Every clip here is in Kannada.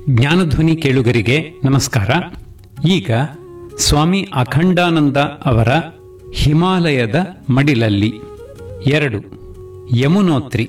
ಜ್ಞಾನಧ್ವನಿ ಕೇಳುಗರಿಗೆ ನಮಸ್ಕಾರ ಈಗ ಸ್ವಾಮಿ ಅಖಂಡಾನಂದ ಅವರ ಹಿಮಾಲಯದ ಮಡಿಲಲ್ಲಿ ಎರಡು ಯಮುನೋತ್ರಿ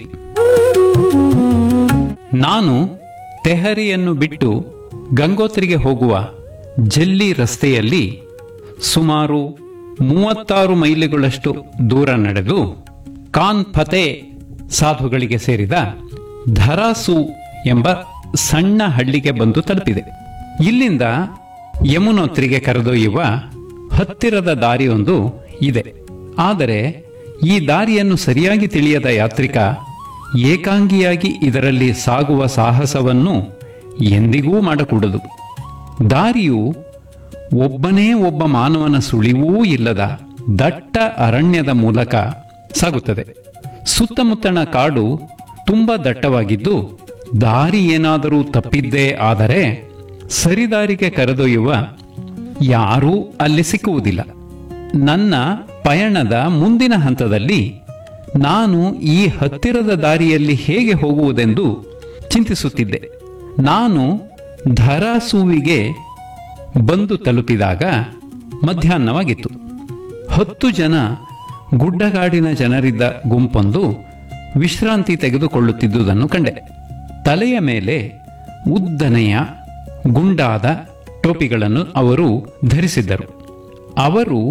ನಾನು ತೆಹರಿಯನ್ನು ಬಿಟ್ಟು ಗಂಗೋತ್ರಿಗೆ ಹೋಗುವ ಜಲ್ಲಿ ರಸ್ತೆಯಲ್ಲಿ ಸುಮಾರು ಮೂವತ್ತಾರು ಮೈಲಿಗಳಷ್ಟು ದೂರ ನಡೆದು ಕಾನ್ ಫತೆ ಸಾಧುಗಳಿಗೆ ಸೇರಿದ ಧರಾಸು ಎಂಬ ಸಣ್ಣ ಹಳ್ಳಿಗೆ ಬಂದು ತಲುಪಿದೆ ಇಲ್ಲಿಂದ ಯಮುನೋತ್ರಿಗೆ ಕರೆದೊಯ್ಯುವ ಹತ್ತಿರದ ದಾರಿಯೊಂದು ಇದೆ ಆದರೆ ಈ ದಾರಿಯನ್ನು ಸರಿಯಾಗಿ ತಿಳಿಯದ ಯಾತ್ರಿಕ ಏಕಾಂಗಿಯಾಗಿ ಇದರಲ್ಲಿ ಸಾಗುವ ಸಾಹಸವನ್ನು ಎಂದಿಗೂ ಮಾಡಕೂಡದು ದಾರಿಯು ಒಬ್ಬನೇ ಒಬ್ಬ ಮಾನವನ ಸುಳಿವೂ ಇಲ್ಲದ ದಟ್ಟ ಅರಣ್ಯದ ಮೂಲಕ ಸಾಗುತ್ತದೆ ಸುತ್ತಮುತ್ತಣ ಕಾಡು ತುಂಬ ದಟ್ಟವಾಗಿದ್ದು ದಾರಿ ಏನಾದರೂ ತಪ್ಪಿದ್ದೇ ಆದರೆ ಸರಿದಾರಿಗೆ ಕರೆದೊಯ್ಯುವ ಯಾರೂ ಅಲ್ಲಿ ಸಿಕ್ಕುವುದಿಲ್ಲ ನನ್ನ ಪಯಣದ ಮುಂದಿನ ಹಂತದಲ್ಲಿ ನಾನು ಈ ಹತ್ತಿರದ ದಾರಿಯಲ್ಲಿ ಹೇಗೆ ಹೋಗುವುದೆಂದು ಚಿಂತಿಸುತ್ತಿದ್ದೆ ನಾನು ಧರಾಸುವಿಗೆ ಬಂದು ತಲುಪಿದಾಗ ಮಧ್ಯಾಹ್ನವಾಗಿತ್ತು ಹತ್ತು ಜನ ಗುಡ್ಡಗಾಡಿನ ಜನರಿದ್ದ ಗುಂಪೊಂದು ವಿಶ್ರಾಂತಿ ತೆಗೆದುಕೊಳ್ಳುತ್ತಿದ್ದುದನ್ನು ಕಂಡೆ ತಲೆಯ ಮೇಲೆ ಉದ್ದನೆಯ ಗುಂಡಾದ ಟೋಪಿಗಳನ್ನು ಅವರು ಧರಿಸಿದ್ದರು ಅವರು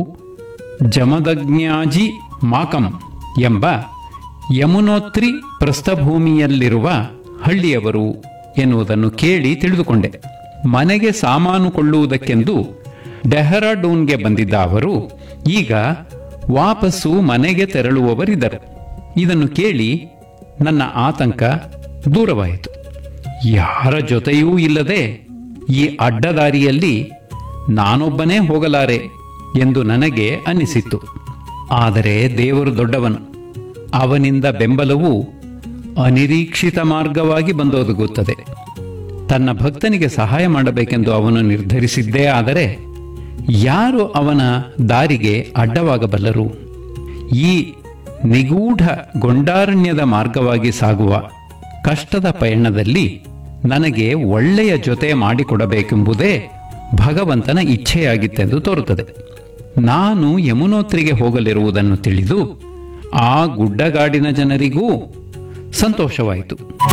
ಜಮದಗ್ನ್ಯಾಜಿ ಮಾಕಂ ಎಂಬ ಯಮುನೋತ್ರಿ ಪ್ರಸ್ಥಭೂಮಿಯಲ್ಲಿರುವ ಹಳ್ಳಿಯವರು ಎನ್ನುವುದನ್ನು ಕೇಳಿ ತಿಳಿದುಕೊಂಡೆ ಮನೆಗೆ ಸಾಮಾನು ಕೊಳ್ಳುವುದಕ್ಕೆಂದು ಡೆಹರಾಡೂನ್ಗೆ ಬಂದಿದ್ದ ಅವರು ಈಗ ವಾಪಸ್ಸು ಮನೆಗೆ ತೆರಳುವವರಿದ್ದರು ಇದನ್ನು ಕೇಳಿ ನನ್ನ ಆತಂಕ ದೂರವಾಯಿತು ಯಾರ ಜೊತೆಯೂ ಇಲ್ಲದೆ ಈ ಅಡ್ಡದಾರಿಯಲ್ಲಿ ನಾನೊಬ್ಬನೇ ಹೋಗಲಾರೆ ಎಂದು ನನಗೆ ಅನ್ನಿಸಿತ್ತು ಆದರೆ ದೇವರು ದೊಡ್ಡವನು ಅವನಿಂದ ಬೆಂಬಲವು ಅನಿರೀಕ್ಷಿತ ಮಾರ್ಗವಾಗಿ ಬಂದೊದಗುತ್ತದೆ ತನ್ನ ಭಕ್ತನಿಗೆ ಸಹಾಯ ಮಾಡಬೇಕೆಂದು ಅವನು ನಿರ್ಧರಿಸಿದ್ದೇ ಆದರೆ ಯಾರು ಅವನ ದಾರಿಗೆ ಅಡ್ಡವಾಗಬಲ್ಲರು ಈ ನಿಗೂಢ ಗೊಂಡಾರಣ್ಯದ ಮಾರ್ಗವಾಗಿ ಸಾಗುವ ಕಷ್ಟದ ಪಯಣದಲ್ಲಿ ನನಗೆ ಒಳ್ಳೆಯ ಜೊತೆ ಮಾಡಿಕೊಡಬೇಕೆಂಬುದೇ ಭಗವಂತನ ಇಚ್ಛೆಯಾಗಿತ್ತೆಂದು ತೋರುತ್ತದೆ ನಾನು ಯಮುನೋತ್ರಿಗೆ ಹೋಗಲಿರುವುದನ್ನು ತಿಳಿದು ಆ ಗುಡ್ಡಗಾಡಿನ ಜನರಿಗೂ ಸಂತೋಷವಾಯಿತು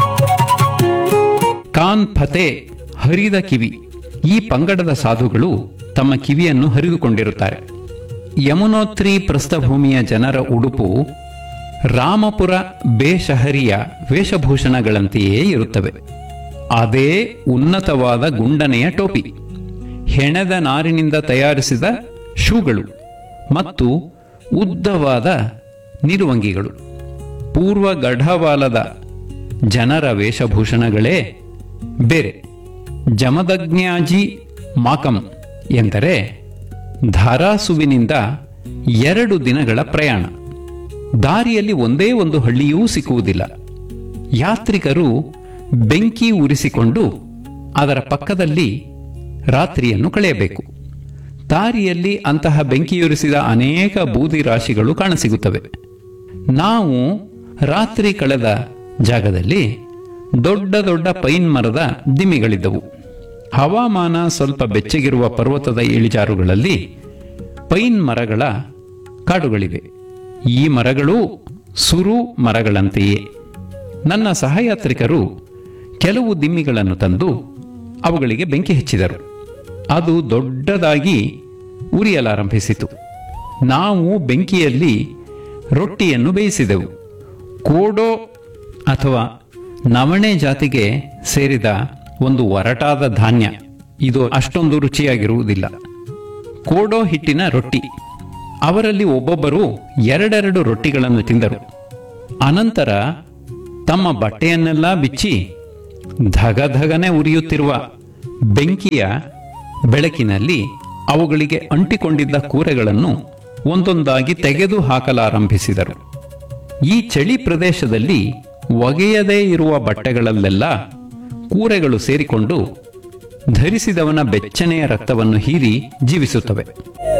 ಕಾನ್ ಫತೆ ಹರಿದ ಕಿವಿ ಈ ಪಂಗಡದ ಸಾಧುಗಳು ತಮ್ಮ ಕಿವಿಯನ್ನು ಹರಿದುಕೊಂಡಿರುತ್ತಾರೆ ಯಮುನೋತ್ರಿ ಪ್ರಸ್ಥಭೂಮಿಯ ಜನರ ಉಡುಪು ರಾಮಪುರ ಬೇಷಹರಿಯ ವೇಷಭೂಷಣಗಳಂತೆಯೇ ಇರುತ್ತವೆ ಅದೇ ಉನ್ನತವಾದ ಗುಂಡನೆಯ ಟೋಪಿ ಹೆಣೆದ ನಾರಿನಿಂದ ತಯಾರಿಸಿದ ಶೂಗಳು ಮತ್ತು ಉದ್ದವಾದ ನಿರುವಂಗಿಗಳು ಪೂರ್ವ ಗಢವಾಲದ ಜನರ ವೇಷಭೂಷಣಗಳೇ ಬೇರೆ ಜಮದಗ್ನ್ಯಾಜಿ ಮಾಕಂ ಎಂದರೆ ಧಾರಾಸುವಿನಿಂದ ಎರಡು ದಿನಗಳ ಪ್ರಯಾಣ ದಾರಿಯಲ್ಲಿ ಒಂದೇ ಒಂದು ಹಳ್ಳಿಯೂ ಸಿಕ್ಕುವುದಿಲ್ಲ ಯಾತ್ರಿಕರು ಬೆಂಕಿ ಉರಿಸಿಕೊಂಡು ಅದರ ಪಕ್ಕದಲ್ಲಿ ರಾತ್ರಿಯನ್ನು ಕಳೆಯಬೇಕು ದಾರಿಯಲ್ಲಿ ಅಂತಹ ಬೆಂಕಿಯುರಿಸಿದ ಅನೇಕ ಬೂದಿ ರಾಶಿಗಳು ಕಾಣಸಿಗುತ್ತವೆ ನಾವು ರಾತ್ರಿ ಕಳೆದ ಜಾಗದಲ್ಲಿ ದೊಡ್ಡ ದೊಡ್ಡ ಪೈನ್ ಮರದ ದಿಮ್ಮಿಗಳಿದ್ದವು ಹವಾಮಾನ ಸ್ವಲ್ಪ ಬೆಚ್ಚಗಿರುವ ಪರ್ವತದ ಇಳಿಜಾರುಗಳಲ್ಲಿ ಪೈನ್ ಮರಗಳ ಕಾಡುಗಳಿವೆ ಈ ಮರಗಳು ಸುರು ಮರಗಳಂತೆಯೇ ನನ್ನ ಸಹಯಾತ್ರಿಕರು ಕೆಲವು ದಿಮ್ಮಿಗಳನ್ನು ತಂದು ಅವುಗಳಿಗೆ ಬೆಂಕಿ ಹಚ್ಚಿದರು ಅದು ದೊಡ್ಡದಾಗಿ ಉರಿಯಲಾರಂಭಿಸಿತು ನಾವು ಬೆಂಕಿಯಲ್ಲಿ ರೊಟ್ಟಿಯನ್ನು ಬೇಯಿಸಿದೆವು ಕೋಡೋ ಅಥವಾ ನವಣೆ ಜಾತಿಗೆ ಸೇರಿದ ಒಂದು ಒರಟಾದ ಧಾನ್ಯ ಇದು ಅಷ್ಟೊಂದು ರುಚಿಯಾಗಿರುವುದಿಲ್ಲ ಕೋಡೋ ಹಿಟ್ಟಿನ ರೊಟ್ಟಿ ಅವರಲ್ಲಿ ಒಬ್ಬೊಬ್ಬರು ಎರಡೆರಡು ರೊಟ್ಟಿಗಳನ್ನು ತಿಂದರು ಅನಂತರ ತಮ್ಮ ಬಟ್ಟೆಯನ್ನೆಲ್ಲ ಬಿಚ್ಚಿ ಧಗಧಗನೆ ಉರಿಯುತ್ತಿರುವ ಬೆಂಕಿಯ ಬೆಳಕಿನಲ್ಲಿ ಅವುಗಳಿಗೆ ಅಂಟಿಕೊಂಡಿದ್ದ ಕೂರೆಗಳನ್ನು ಒಂದೊಂದಾಗಿ ತೆಗೆದು ಹಾಕಲಾರಂಭಿಸಿದರು ಈ ಚಳಿ ಪ್ರದೇಶದಲ್ಲಿ ಒಗೆಯದೇ ಇರುವ ಬಟ್ಟೆಗಳಲ್ಲೆಲ್ಲ ಕೂರೆಗಳು ಸೇರಿಕೊಂಡು ಧರಿಸಿದವನ ಬೆಚ್ಚನೆಯ ರಕ್ತವನ್ನು ಹೀರಿ ಜೀವಿಸುತ್ತವೆ